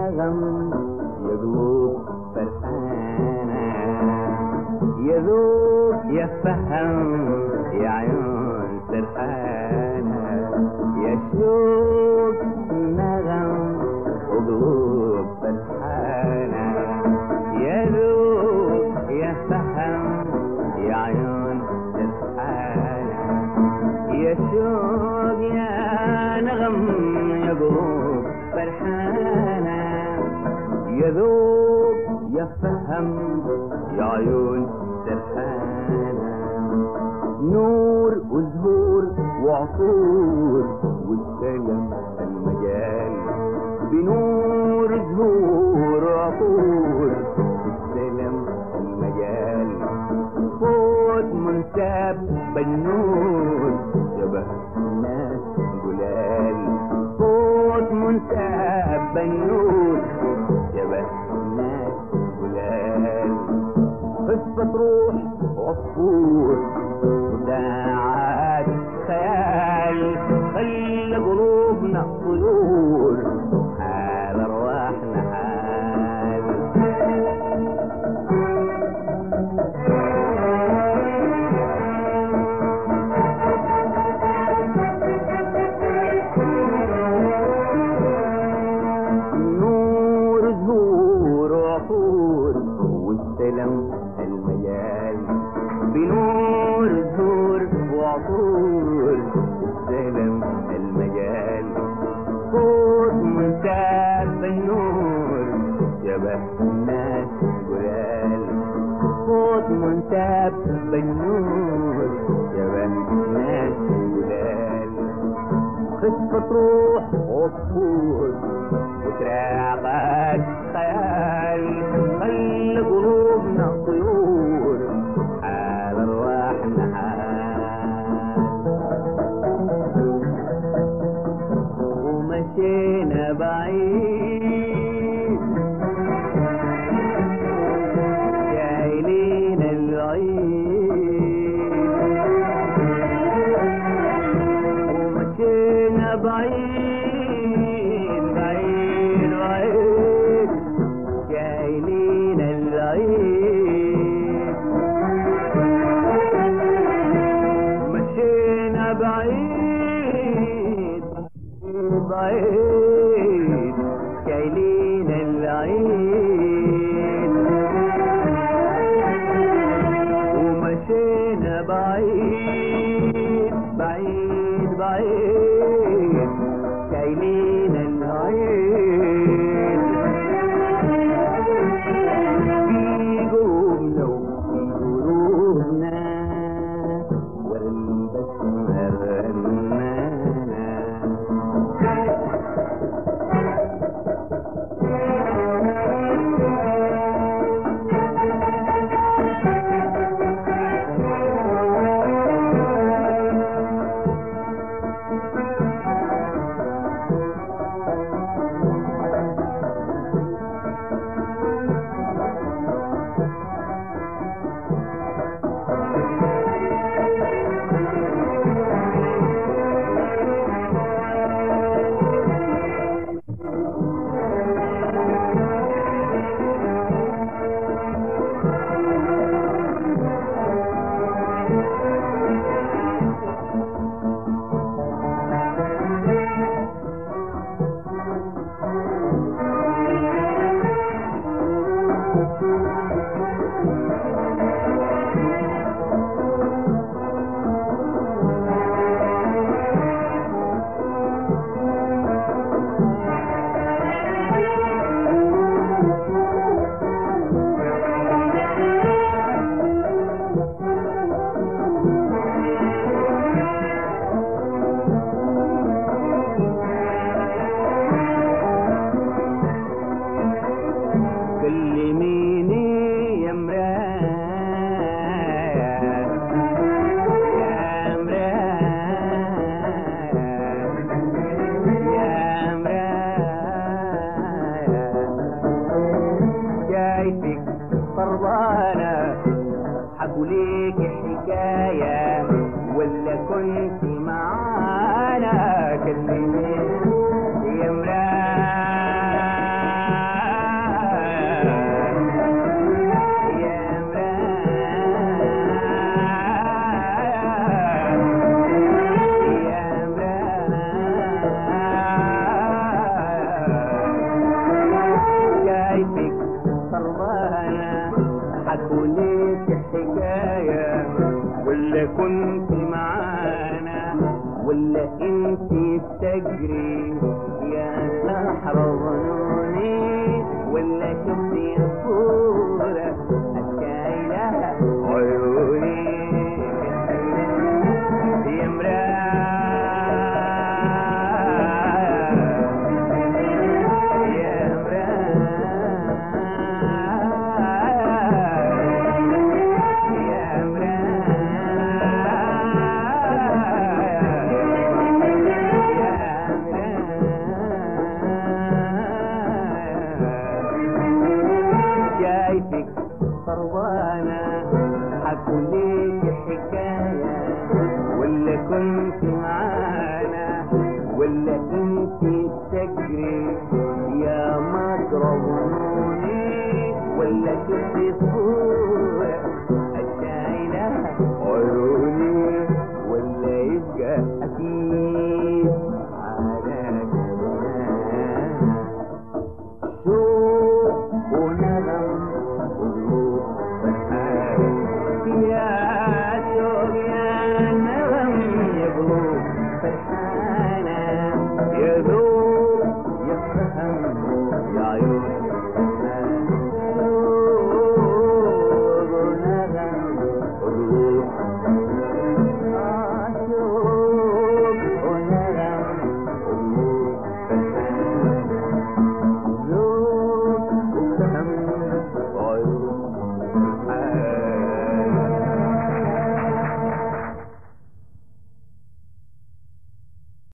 نغم يا قلوب فرحانة يذوب يفهم يا عيون سرحانة يا شوق نغم وقلوب فرحانة يذوب يفهم يا عيون سرحانة يا شوق يا نغم يا قلوب فرحانة يذوب يفهم يا عيون سرحانة نور وزهور وعطور والسلم المجال بنور زهور وعطور السلم المجال صوت منساب بالنور شبه الناس جلال صوت منساب بالنور شبه الناس جلال خفة روح عصفور وداعات خيال خلى قلوبنا طيور حال ارواحنا حال نور زهور وعطور والسلم المجال بنور زهور وعطور السلم المجال صوت منتاب النور شبه الناس جلال صوت منتاب بالنور شبه الناس جلال خفة روح عصفور وتراقات خيال خلى قلوبنا طيور حال ارواحنا حال ومشينا بعيد شايلين العيد ومشينا بعيد بعيد بعيد شايلين العيد مشينا بعيد بعيد شايلين العيد ومشينا بعيد بعيد بعيد شايلين العيد في قلوبنا وفي قلوبنا والبسمة رنانا كلميني يا مراية يا مراية يا مراية شايفك طربانة حقوليك حكاية ولا كنت معانا كلميني يا مراية كنت معانا ولا انت بتجري يا سحر ظنوني ولا شفتي الصورة الشايلة عيوني يا مراية يا مراية يا شايفك صربانة حكوا ليك حكاية ولا كنت معانا ولا انت بتجري يا مجرى ظنوني ولا شفت صورة